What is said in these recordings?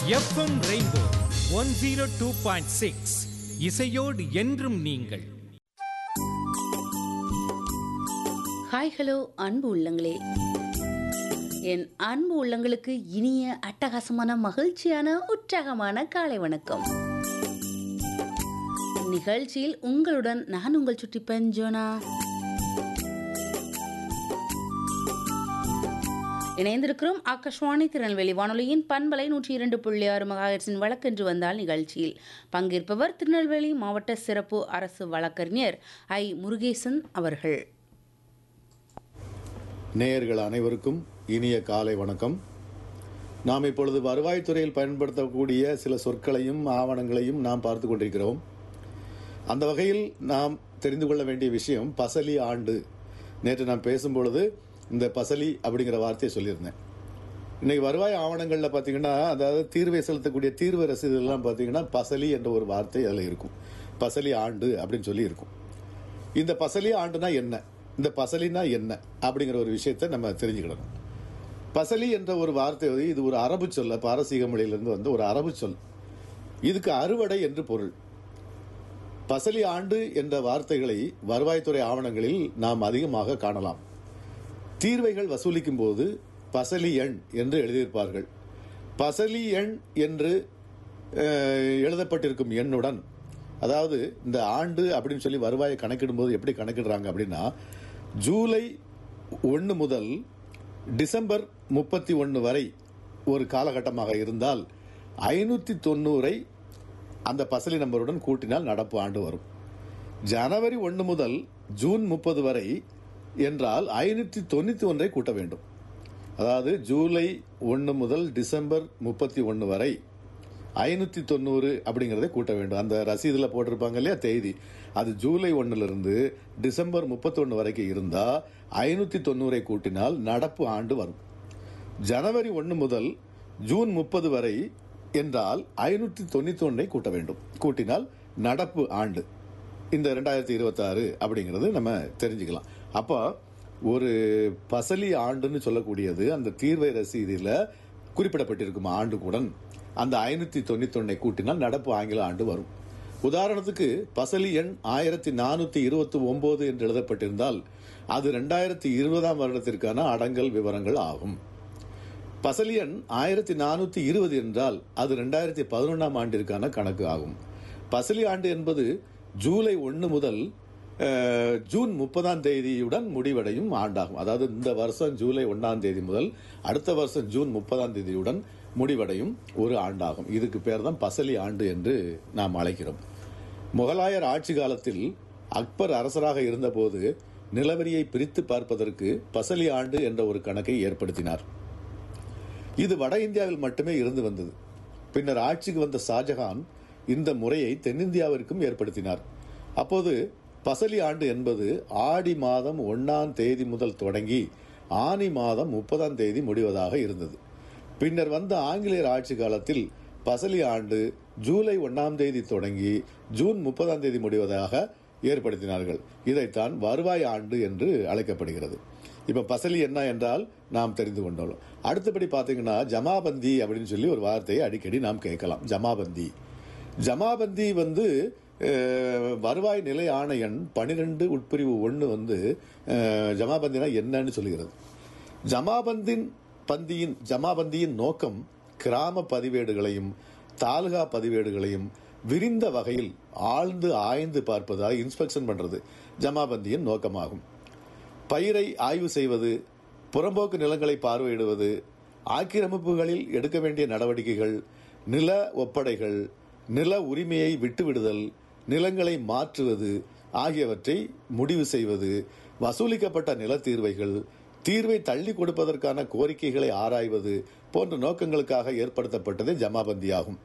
FM rainbow one zero two point six இசையோடு என்றும் நீங்கள் ஹாய் ஹலோ அன்பு உள்ளங்களே என் அன்பு உள்ளங்களுக்கு இனிய அட்டகாசமான மகிழ்ச்சியான உற்சாகமான காலை வணக்கம் நிகழ்ச்சியில் உங்களுடன் நான் உங்கள் சுட்டிப்பன் ஜோனா இணைந்திருக்கிறோம் ஆகாஷ்வாணி திருநெல்வேலி வானொலியின் பண்பலை நூற்றி இரண்டு புள்ளி ஆறு மகாஹெட்ஸின் வழக்கென்று வந்தால் நிகழ்ச்சியில் பங்கேற்பவர் திருநெல்வேலி மாவட்ட சிறப்பு அரசு வழக்கறிஞர் ஐ முருகேசன் அவர்கள் நேயர்கள் அனைவருக்கும் இனிய காலை வணக்கம் நாம் இப்பொழுது வருவாய்த்துறையில் பயன்படுத்தக்கூடிய சில சொற்களையும் ஆவணங்களையும் நாம் பார்த்து கொண்டிருக்கிறோம் அந்த வகையில் நாம் தெரிந்து கொள்ள வேண்டிய விஷயம் பசலி ஆண்டு நேற்று நான் பேசும்பொழுது இந்த பசலி அப்படிங்கிற வார்த்தையை சொல்லியிருந்தேன் இன்னைக்கு வருவாய் ஆவணங்களில் பார்த்தீங்கன்னா அதாவது தீர்வை செலுத்தக்கூடிய தீர்வு ரசீதுலாம் பார்த்தீங்கன்னா பசலி என்ற ஒரு வார்த்தை அதில் இருக்கும் பசலி ஆண்டு அப்படின்னு சொல்லி இருக்கும் இந்த பசலி ஆண்டுனா என்ன இந்த பசலினா என்ன அப்படிங்கிற ஒரு விஷயத்தை நம்ம தெரிஞ்சுக்கிடணும் பசலி என்ற ஒரு வார்த்தை வந்து இது ஒரு அரபு சொல் பாரசீக மொழியிலிருந்து வந்து ஒரு அரபு சொல் இதுக்கு அறுவடை என்று பொருள் பசலி ஆண்டு என்ற வார்த்தைகளை வருவாய்த்துறை ஆவணங்களில் நாம் அதிகமாக காணலாம் தீர்வைகள் வசூலிக்கும் போது பசலி எண் என்று எழுதியிருப்பார்கள் பசலி எண் என்று அஹ், எழுதப்பட்டிருக்கும் எண்ணுடன் அதாவது இந்த ஆண்டு அப்படின்னு சொல்லி வருவாயை கணக்கிடும்போது எப்படி கணக்கிடுறாங்க அப்படின்னா ஜூலை ஒன்று முதல் டிசம்பர் முப்பத்தி ஒன்று வரை ஒரு காலகட்டமாக இருந்தால் ஐநூற்றி தொண்ணூறை அந்த பசலி நம்பருடன் கூட்டினால் நடப்பு ஆண்டு வரும் ஜனவரி ஒன்று முதல் ஜூன் முப்பது வரை என்றால் ஐநூற்றி தொண்ணூற்றி ஒன்றை கூட்ட வேண்டும் அதாவது ஜூலை ஒன்று முதல் டிசம்பர் முப்பத்தி ஒன்று வரை ஐநூற்றி தொண்ணூறு அப்படிங்கிறதை கூட்ட வேண்டும் அந்த ரசீதில் போட்டிருப்பாங்க இல்லையா தேதி அது ஜூலை ஒன்றிலிருந்து டிசம்பர் முப்பத்தொன்று வரைக்கும் இருந்தால் ஐநூற்றி தொண்ணூறை கூட்டினால் நடப்பு ஆண்டு வரும் ஜனவரி ஒன்று முதல் ஜூன் முப்பது வரை என்றால் ஐநூற்றி தொண்ணூத்தி ஒன்றை கூட்ட வேண்டும் கூட்டினால் நடப்பு ஆண்டு இந்த ரெண்டாயிரத்தி இருபத்தாறு அப்படிங்கிறது நம்ம தெரிஞ்சுக்கலாம் அப்போ ஒரு பசலி ஆண்டுன்னு சொல்லக்கூடியது அந்த தீர்வை ரசீதியில் குறிப்பிடப்பட்டிருக்கும் ஆண்டுக்குடன் அந்த ஐநூற்றி தொண்ணூத்தொன்னை கூட்டினால் நடப்பு ஆங்கில ஆண்டு வரும் உதாரணத்துக்கு பசலி எண் ஆயிரத்தி நானூற்றி இருபத்தி ஒன்பது என்று எழுதப்பட்டிருந்தால் அது ரெண்டாயிரத்தி இருபதாம் வருடத்திற்கான அடங்கல் விவரங்கள் ஆகும் பசலி எண் ஆயிரத்தி நானூற்றி இருபது என்றால் அது ரெண்டாயிரத்தி பதினொன்றாம் ஆண்டிற்கான கணக்கு ஆகும் பசலி ஆண்டு என்பது ஜூலை ஒன்று முதல் அஹ், ஜூன் முப்பதாம் தேதியுடன் முடிவடையும் ஆண்டாகும் அதாவது இந்த வருஷம் ஜூலை ஒன்றாம் தேதி முதல் அடுத்த வருஷம் ஜூன் முப்பதாம் தேதியுடன் முடிவடையும் ஒரு ஆண்டாகும் இதுக்கு பேர் தான் பசலி ஆண்டு என்று நாம் அழைக்கிறோம் முகலாயர் ஆட்சி காலத்தில் அக்பர் அரசராக இருந்தபோது நிலவரியை பிரித்து பார்ப்பதற்கு பசலி ஆண்டு என்ற ஒரு கணக்கை ஏற்படுத்தினார் இது வட இந்தியாவில் மட்டுமே இருந்து வந்தது பின்னர் ஆட்சிக்கு வந்த ஷாஜகான் இந்த முறையை தென்னிந்தியாவிற்கும் ஏற்படுத்தினார் அப்போது பசலி ஆண்டு என்பது ஆடி மாதம் ஒன்னாம் தேதி முதல் தொடங்கி ஆனி மாதம் முப்பதாம் தேதி முடிவதாக இருந்தது பின்னர் வந்த ஆங்கிலேயர் ஆட்சி காலத்தில் பசலி ஆண்டு ஜூலை ஒன்னாம் தேதி தொடங்கி ஜூன் முப்பதாம் தேதி முடிவதாக ஏற்படுத்தினார்கள் இதைத்தான் வருவாய் ஆண்டு என்று அழைக்கப்படுகிறது இப்ப பசலி என்ன என்றால் நாம் தெரிந்து கொண்டோம் அடுத்தபடி பாத்தீங்கன்னா ஜமாபந்தி அப்படின்னு சொல்லி ஒரு வார்த்தையை அடிக்கடி நாம் கேட்கலாம் ஜமாபந்தி ஜமாபந்தி வந்து அஹ், வருவாய் நிலை ஆணையன் பனிரெண்டு உட்பிரிவு ஒன்று வந்து அஹ், ஜமாபந்தினா என்னன்னு சொல்லுகிறது ஜமாபந்தின் பந்தியின் ஜமாபந்தியின் நோக்கம் கிராம பதிவேடுகளையும் தாலுகா பதிவேடுகளையும் விரிந்த வகையில் ஆழ்ந்து ஆய்ந்து பார்ப்பதாக இன்ஸ்பெக்ஷன் பண்றது ஜமாபந்தியின் நோக்கமாகும் பயிரை ஆய்வு செய்வது புறம்போக்கு நிலங்களை பார்வையிடுவது ஆக்கிரமிப்புகளில் எடுக்க வேண்டிய நடவடிக்கைகள் நில ஒப்படைகள் நில உரிமையை விட்டுவிடுதல் நிலங்களை மாற்றுவது ஆகியவற்றை முடிவு செய்வது வசூலிக்கப்பட்ட நில தீர்வைகள் தீர்வை தள்ளி கொடுப்பதற்கான கோரிக்கைகளை ஆராய்வது போன்ற நோக்கங்களுக்காக ஏற்படுத்தப்பட்டது ஜமாபந்தி ஆகும்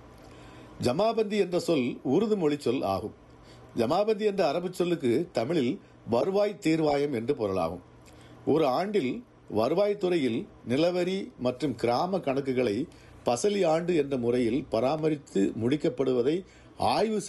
ஜமாபந்தி என்ற சொல் உருது மொழி சொல் ஆகும் ஜமாபந்தி என்ற அரபு சொல்லுக்கு தமிழில் வருவாய் தீர்வாயம் என்று பொருளாகும் ஒரு ஆண்டில் வருவாய்த்துறையில் நிலவரி மற்றும் கிராம கணக்குகளை பசலி ஆண்டு என்ற முறையில் பராமரித்து முடிக்கப்படுவதை ஆய்வு